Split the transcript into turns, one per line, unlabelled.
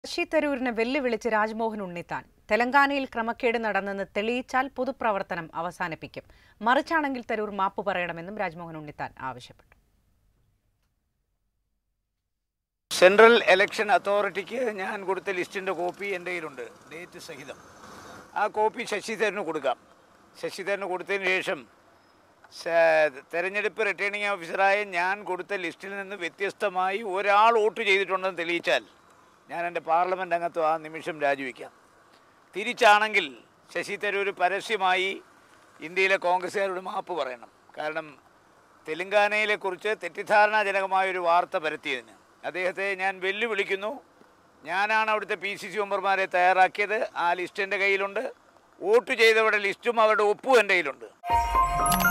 ശശി തരൂരിനെ വെല്ലുവിളിച്ച് രാജ്മോഹൻ ഉണ്ണിത്താൻ തെലങ്കാനയിൽ ക്രമക്കേട് നടന്നെന്ന് തെളിയിച്ചാൽ പൊതുപ്രവർത്തനം അവസാനിപ്പിക്കും മറിച്ചാണെങ്കിൽ തരൂർ മാപ്പ് പറയണമെന്നും രാജ്മോഹൻ ഉണ്ണിത്താൻ ആവശ്യപ്പെട്ടു
സെൻട്രൽ ഇലക്ഷൻ അതോറിറ്റിക്ക് ഞാൻ കൊടുത്ത ലിസ്റ്റിൻ്റെ കോപ്പി എൻ്റെ കയ്യിലുണ്ട് ഡേറ്റ് സഹിതം ആ കോപ്പി ശശി തരൂരിന് കൊടുക്കാം ശശി തരൂരിന് കൊടുത്തതിന് ശേഷം സ- തെരഞ്ഞെടുപ്പ് റിട്ടേണിംഗ് ഓഫീസറായ ഞാൻ കൊടുത്ത ലിസ്റ്റിൽ നിന്ന് വ്യത്യസ്തമായി ഒരാൾ വോട്ട് ചെയ്തിട്ടുണ്ടെന്ന് തെളിയിച്ചാൽ ഞാൻ എൻ്റെ പാർലമെൻറ്റ് അംഗത്വം ആ നിമിഷം രാജിവെക്കാം തിരിച്ചാണെങ്കിൽ ശശി തരൂർ പരസ്യമായി ഇന്ത്യയിലെ കോൺഗ്രസ്സുകാരോട് മാപ്പ് പറയണം കാരണം തെലങ്കാനയിലെക്കുറിച്ച് തെറ്റിദ്ധാരണാജനകമായ ഒരു വാർത്ത പരത്തിയതിന് അദ്ദേഹത്തെ ഞാൻ വെല്ലുവിളിക്കുന്നു ഞാനാണ് അവിടുത്തെ പി സി സി മെമ്പർമാരെ തയ്യാറാക്കിയത് ആ ലിസ്റ്റ് എൻ്റെ കയ്യിലുണ്ട് വോട്ട് ചെയ്തവരുടെ ലിസ്റ്റും അവരുടെ ഒപ്പും എൻ്റെ കയ്യിലുണ്ട്